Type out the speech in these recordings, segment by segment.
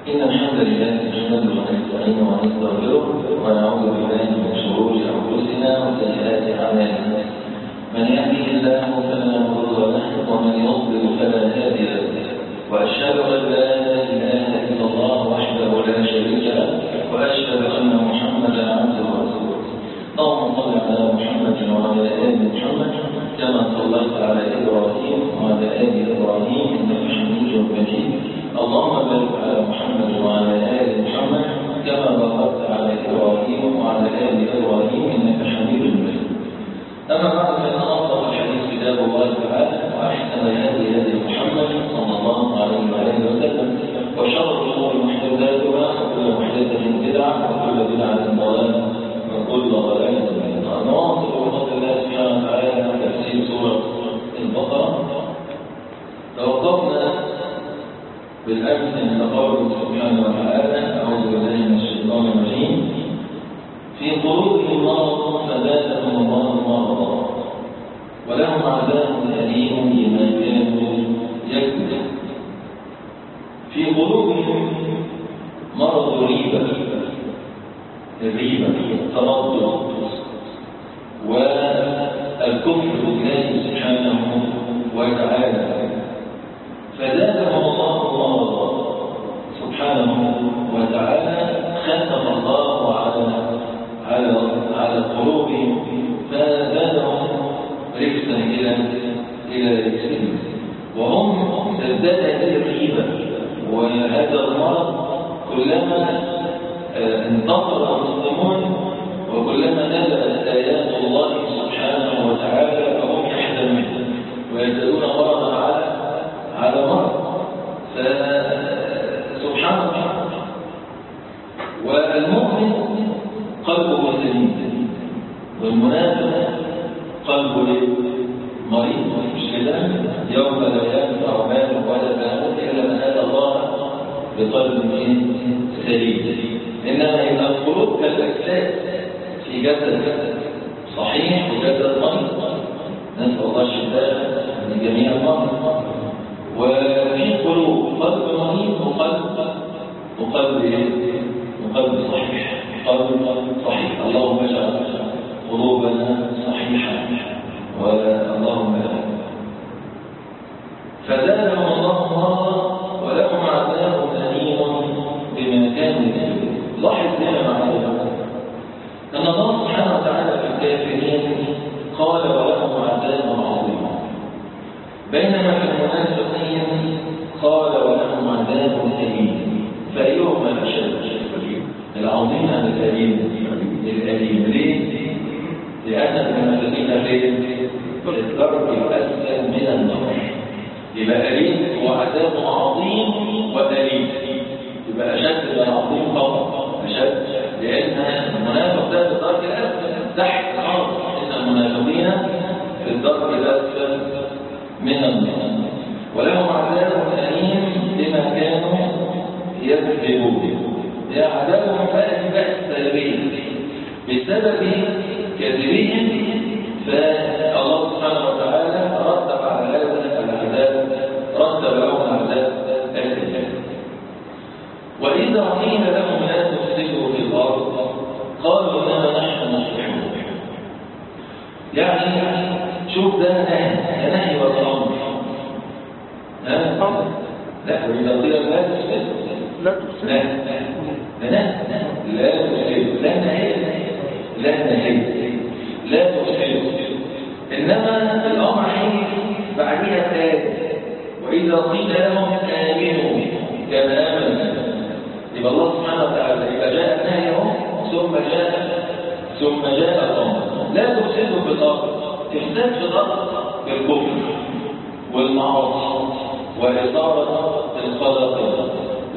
إن الحمد لله نحمده ونستعينه ونستغفره ونعوذ بالله من شرور أنفسنا وسيئات أعمالنا من يهده الله فلا مضل له ومن يضلل فلا هادي له وأشهد أن لا إله إلا الله وحده لا شريك له وأشهد أن محمدا عبده ورسوله اللهم صل على محمد وعلى آل محمد كما صليت على إبراهيم وعلى آل إبراهيم إنك حميد مجيد اللهم بارك على محمد وعلى آل محمد كما باركت على إبراهيم وعلى آل إبراهيم إنك حميد مجيد أما بعد فإن أصدق الحديث كتاب الله تعالى وأحسن الهدي هدي محمد صلى الله عليه وآله وسلم وشر الأمور محدثاتها وكل محدثة بدعة وكل بدعة ضلالة وكل ضلالة في النار نواصل بفضل الله سبحانه وتعالى تفسير سورة البقرة توقفنا بالأمس عند قوله سبحانه وتعالى أعوذ بالله من الشيطان الرجيم في قلوبهم مرض فزادهم الله مرضا ولهم عذاب أليم بما كانوا يكذبون في قلوبهم مرض الريبة الريبة التردد والكفر بالله سبحانه وتعالى فزادهم الله مرضا سبحانه وتعالى ختم الله على على على قلوبهم فزادهم ركسا الى الى ركسهم وهم ازداد هذه الريبه وهذا المرض كلما انتصر المسلمون وكلما نزلت ايات الله سبحانه وتعالى فهم يحزنون ويزدادون مرضا على على مرض فسبحان الله والمؤمن قلبه سليم والمنافق قلبه مريض مش كده يوم لا ينفع مال ولا بنون الا من اتى الله بقلب سليم انما يبقى القلوب كالاجساد في جسد صحيح وجسد مريض نسال الله الشفاء من جميع المرضى وفي قلوب قلب مريض وقلب وقلب وقلب صحيح قلب صحيح اللهم اجعل قلوبنا صحيحة واللهم فزادهم الله مرضا ولهم عذاب أليم بما كانوا يكذبون لاحظ هنا معايا أن الله سبحانه وتعالى في الكافرين قال ولهم عذاب عظيم بينما في المنافقين قال ولهم عذاب أليم فأيهما أشد العظيم أم الأليم الأليم ليه؟ لأن المنافقين فين؟ في الدرك الأسفل من النار يبقى أليم هو عذاب عظيم وأليم يبقى أشد من العظيم طبعا أشد لأن المنافق ده في الدرك الأسفل تحت الأرض إن المنافقين في الدرك الأسفل من النار ولهم عذاب أليم بما كانوا يكذبون يا عذابهم بقى بقى السلبية بسبب كذبهم فالله سبحانه وتعالى رتب على هذا العذاب رتب لهم عذاب الكذاب وإذا قيل لهم لا تفسدوا في الأرض قالوا إنما نحن مصلحون يعني شوف ده نهي ده نهي ولا أمر ها لا وإذا قيل لا تفسدوا لا تفسد لا لا لا لا تفسد لا نهي لا نهي لا تفسد انما الامر هيجي بعديها ثالث واذا قيل لهم امنوا كما امن يبقى الله سبحانه وتعالى يبقى جاء النهي اهو ثم جاء ثم جاء الامر لا تفسدوا في الارض افساد في الارض بالكفر والمعاصي واثاره الخلق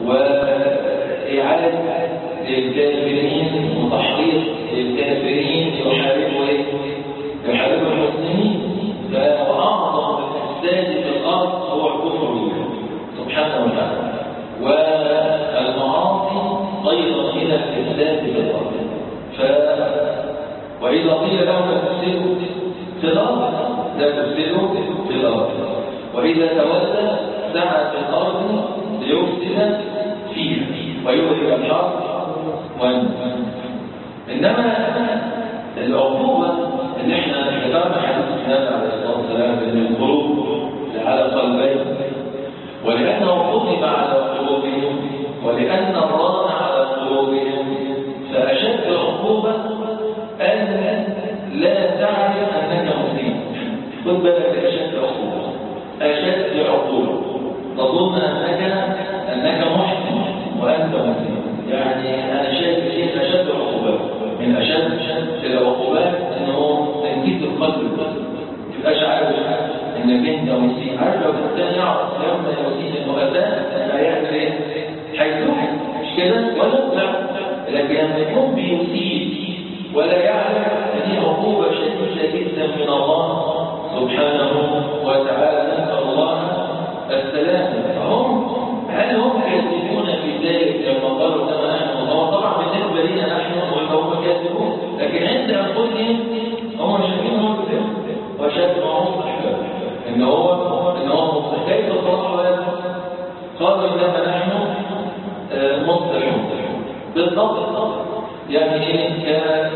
وإعادة للكافرين وتحقيق للكافرين يحاربوا إيه؟ يحاربوا المسلمين فأعظم الإفساد في الأرض هو الكفر بالله سبحانه وتعالى والمعاصي أيضا إلى الإفساد في الأرض ف وإذا قيل لهم لا تفسدوا في الأرض لا تفسدوا في الأرض وإذا تولى سعى في الأرض ليفسد فيها ويوهب الحق والنفس إنما العقوبة اللي احنا ذكرنا حديث النبي عليه الصلاة والسلام بأن القلوب على قلبين ولأنه كتب على قلوبهم ولأن الران على قلوبهم فأشد عقوبة أن لا تعرف أنك مسلم خد بالك أشد عقوبة أشد عقوبة تظن أنك أنك محسن وأنت مسلم يعني أنا شايف شيء أشد عقوبات من أشد العقوبات أنه تنكيس القلب تبقاش عارف انك انت مسيء عارف لو الانسان يعرف لما يسيء انه اتاه هيعمل ايه؟ هيتوب مش كده؟ ولا لا لكن لما يكون بيسيء ولا يعلم ان دي عقوبه شديده جدا من الله سبحانه وتعالى نسال الله السلامه فهم هل هم كاذبون في ذلك لما قالوا كما نحن هو طبعا بالنسبه لنا نحن هم كاذبون لكن عند انفسهم هم شايفين هم كذبوا وشاف ما هو مصلح ان هو ان هو مصلح كيف صلحوا هذا قالوا انما نحن مصلحون بالضبط يعني ايه كان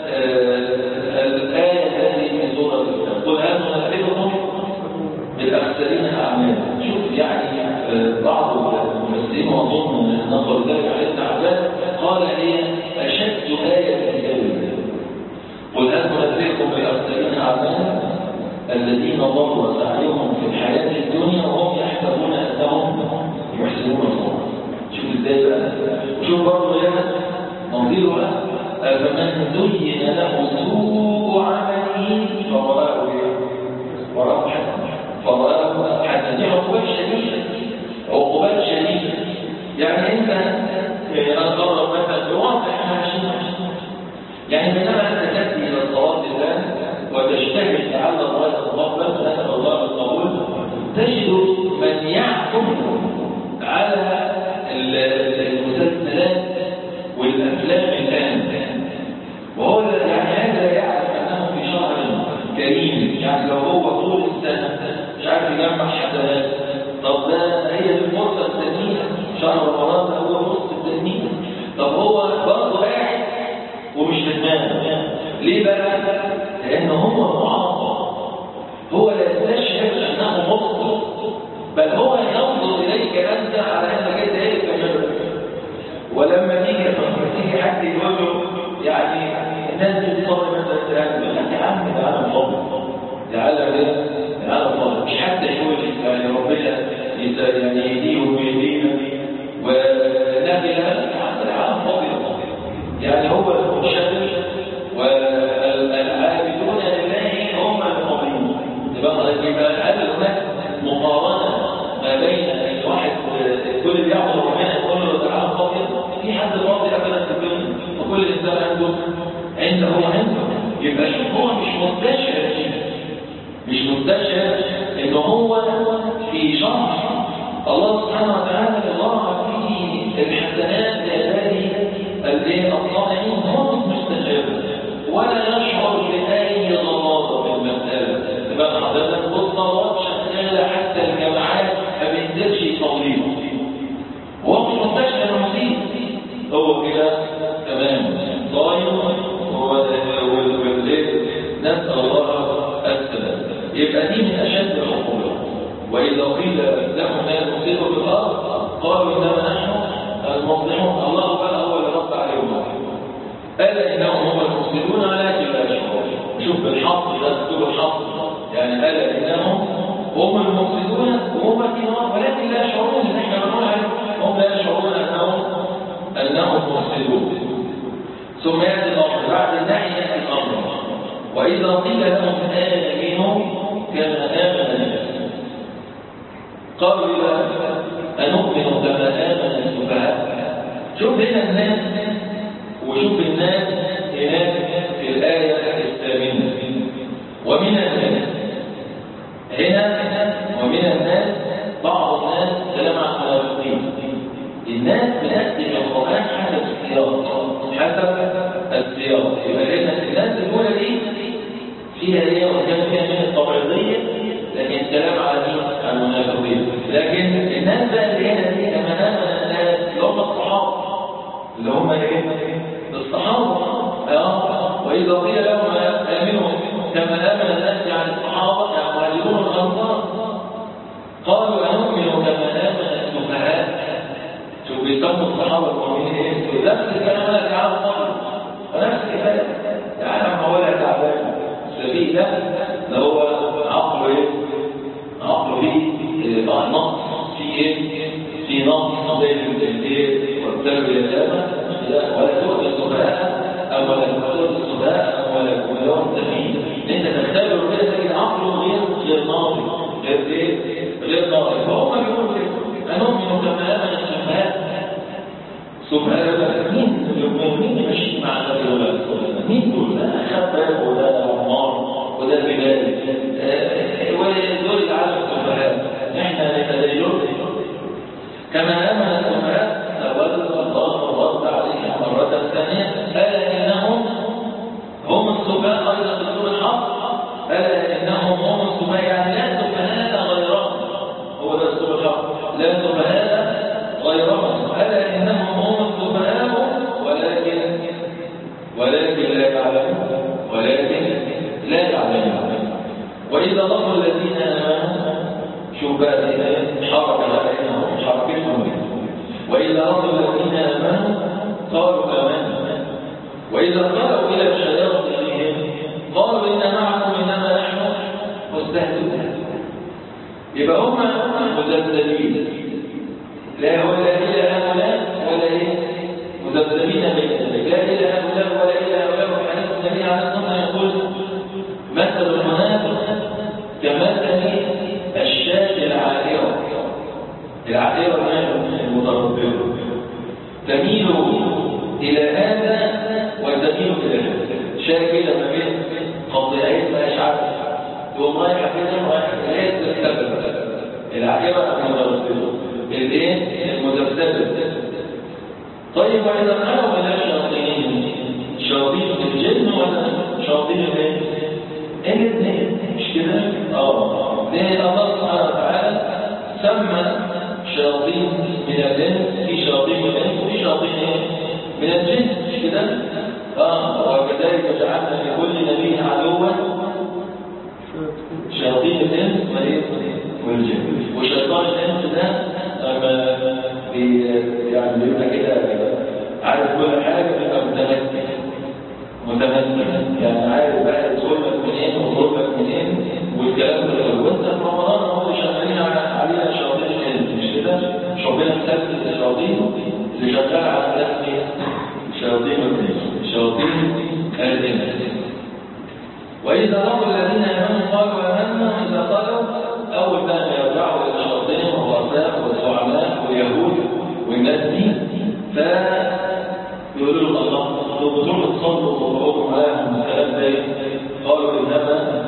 الايه هذه في سوره الكتاب قل هل ننبئكم بالاخسرين اعمالا شوف يعني بعض المفسرين واظن نقل ذلك على ابن عباس قال هي اشد ايه في كتاب الله قل هل ننبئكم بالاخسرين اعمالا الذين ضلوا سعيهم في الحياة الدنيا وهم يحسبون أنهم يحسنون صنعا شوف ازاي بقى شوف برضه هنا نظيرها فمن زين له سوء عمله فرآه وراه حسن فرآه حسن دي عقوبات شديدة عقوبات شديدة يعني انت انا اضرب مثلا بواقع احنا عايشين يعني بينما انت تاتي الى الصلاه الان وتجتهد لعل الله يتقبل نسال الله القبول تجد من يحكم على المسلسلات والافلام الان وهو يعني هذا يعرف انه في شهر كريم يعني لو هو طول السنه مش عارف يجمع حسنات طب ده هي الفرصه الثانيه شهر رمضان ده هو فرصه الثانيه طب هو برضه قاعد ومش في دماغه ليه بقى؟ لأن هو معاصر هو لا يستشعر أنه مبطل بل هو ينظر إليك أنت على أنك أنت إيه كمل ولما تيجي تيجي حد يقول له يعني الناس دي بتصلي مثلا السلام يقول لك يا عم ده عالم فاضي ده عالم ايه؟ ده عالم فاضي مش حتى يقول يعني ربنا يعني يهديه ويهدينا ونبي لا ده عالم فاضي يعني هو المشرك والعابدون لله هم المؤمنون يبقى يبقى هل هناك مقارنه ما بين ان واحد كل بيعبد ربنا يقول له تعالى فاضي في حد فاضي ابدا في الدنيا وكل انسان عنده عنده هو عنده يبقى شوف هو مش مستشعر مش مستشعر ان هو في شهر الله سبحانه وتعالى الله فيه الحسنات لعباده الايه الصالحين هو مش مستشعر ولا يشعر بأي ضرورة في المسألة تبقى حضرتك والصلوات شغالة حتى الجماعات ما بينزلش يصليها وهو مش مستشعر المصيب هو كده تمام صايم والليل نسأل الله السلام يبقى دي من أشد العقوبات وإذا قيل لهم ما المصير في الأرض قالوا إنما نحن المصلحون الله بقى هو اللي رد عليهم ألا إنهم هم المفسدون ولكن لا يشعرون شوف بالحظ ده دكتور الحظ يعني ألا إنهم هم المفسدون وهم الدينار ولكن لا يشعرون إن إحنا بنقول هم لا يشعرون أنهم أنهم مفسدون ثم يأتي الأمر بعد النهي يأتي الأمر وإذا قيل لهم آمنوا كما آمن الناس قالوا أنؤمن كما آمن السفهاء شوف هنا الناس وشوف الناس هناك في الآية الثامنة ومن الناس هنا ومن الناس بعض الناس كلام عن المنافقين الناس بنأتي القرآن حسب السياق حسب السياق يبقى هنا الناس الأولى دي فيها ايه وكان فيها من الطبيعية لكن كلام على مين؟ على المنافقين لكن الناس بقى اللي هنا دي كما آمن الناس اللي هم الصحابة اللي هم ايه الصحابه اه واذا قيل لهم امنوا كما امن الناس يعني الصحابه يعني المهاجرون والانصار قالوا انؤمن كما امن السفهاء شوف بيسموا الصحابه المؤمنين ايه نفس الكلام انا تعالى قبل نفس الكلام يعني ما هو لا تعبان السبيل ده ده هو عقله ايه عقله فيه آه نقص في ايه في نقص زي الايه والتربيه اليتامى ولا تؤذي السفهاء او ولا تؤذي السفهاء ولا ولا تفيد انت تختبر كده تجد عقله غير غير ناضج غير ايه غير ناضج فهم بيقولوا كده انؤمن كما امن السفهاء سفهاء مين مين ماشي مع النبي ولا مين دول ده خباب وده عمار وده بلال ودول العالم السفهاء احنا نتدينون كما امن السفهاء تولى الله ورد عليهم مرة ثانية ألا إنهم هم السفهاء أيضا في سورة الحق ألا إنهم هم السفهاء يعني لا سفهاء غيرهم هو ده سورة الحق لا سفهاء غيرهم ألا إنهم هم السفهاء ولكن ولكن لا يعلمون ولكن لا يعلمون وإذا لقوا الذين آمنوا شوف بقى حركة بقى حركتهم وإذا لقوا الذين آمنوا قالوا آمنا وإذا خلوا إلى شياطينهم قالوا إن معكم إنما نحن مستهزئون يبقى هم مذبذبين لا هو لا إلى هؤلاء ولا إيه مذبذبين بين ذلك لا إلى هؤلاء ولا إلى هؤلاء وحديث النبي عليه الصلاة والسلام يقول مثل المنافق كمثل الشاة العائرة العائرة المتربية تميل إلى هذا وتميل إلى هذا شاة كده ما بين قطيعين ما يشعر تقوم رايحة كده ورايحة إليه تستقبل العائرة المتربية الايه المذبذبه طيب واذا قالوا الى شياطين شياطين الجن ولا شياطين الايه الاثنين مش كده اه ليه الله سبحانه وتعالى سمى شياطين من الانس في شياطين من الانس وفي شياطين ايه من الجن مش كده اه وكذلك جعلنا لكل نبي عدوا شياطين الانس والجن وشيطان الانس ده اما يعني بيبقى كده عارف كل حاجه بيبقى متمكن متمكن يعني عارف بقى يدخل لك منين ويخرج لك منين والكلام ده وانت في رمضان هو شغالين علينا شياطين الانس مش كده مش ربنا مسلسل الشياطين اللي شغال على الناس شياطين الانس شياطين الانس واذا راوا الذين امنوا قالوا امنا اذا قالوا اول ما يرجعوا الى شياطينهم الرؤساء والزعماء واليهود والناس دي فيقولوا لهم الله لو بتروحوا تصلوا وتقعدوا معاهم الكلام ده قالوا انما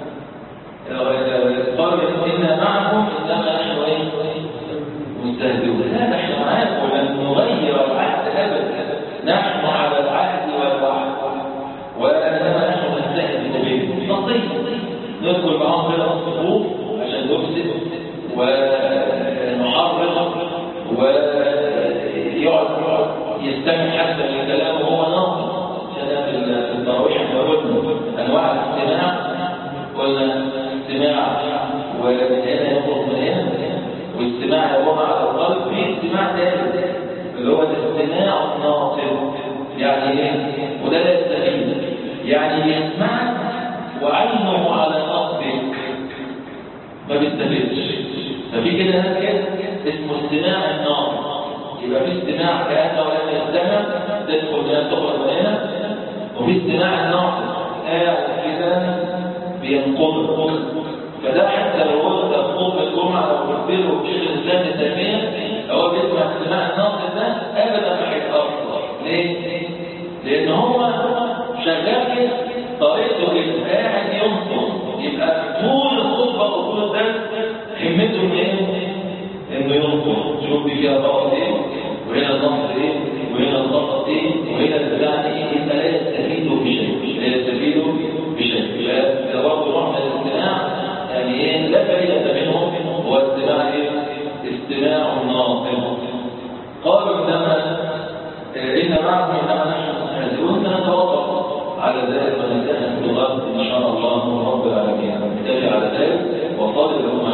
قالوا انا معكم انما نحن ايه مستهزئون لا نحن معاكم ولن نغير العهد ابدا نحن على العهد والوعد وانما نحن نستهزئ بهم نصيب ندخل معاهم كده الصفوف عشان نفسد ونحرق ويقعد يستمع حتى لكلامه وهو ناقص عشان في التراويح احنا قلنا انواع الاستماع قلنا استماع ومن هنا يخرج من هنا واستماع يقوم على القلب في استماع ثالث اللي هو الاستماع الناقص يعني ايه وده لا يستفيد يعني يسمعك وعينه على قلبك ما بيستفيدش ففي كده ناس كده اسمه استماع النار يبقى في استماع كأنه لم يستمع تدخل من تخرج من هنا وفي استماع النار قاعد كده بينقض فده حتى لو هو انت في خطبه الجمعه لو قلت له شيخ الاسلام التنميه هو بيسمع استماع الناقد ده ابدا ما هيتاثر ليه؟ لان هو شغال كده طريقته كده قاعد ينصر يبقى طول الخطبه وطول الدرس همته ايه؟ انه ينصر شوف دي فيها ضغط ايه؟ وهنا الضغط ايه؟ وهنا الضغط ايه؟ وهنا البتاع ايه؟ يبقى لا يستفيد بشيء لا يستفيد بشيء فاذا برضه رحنا الاستماع يعني ايه؟ لا فائده منهم هو استماع ايه؟ استماع ناقل قالوا انما ان ذلك ونستأنف بالغد إن شاء الله رب العالمين نكتفي على ذلك وفاضل لكم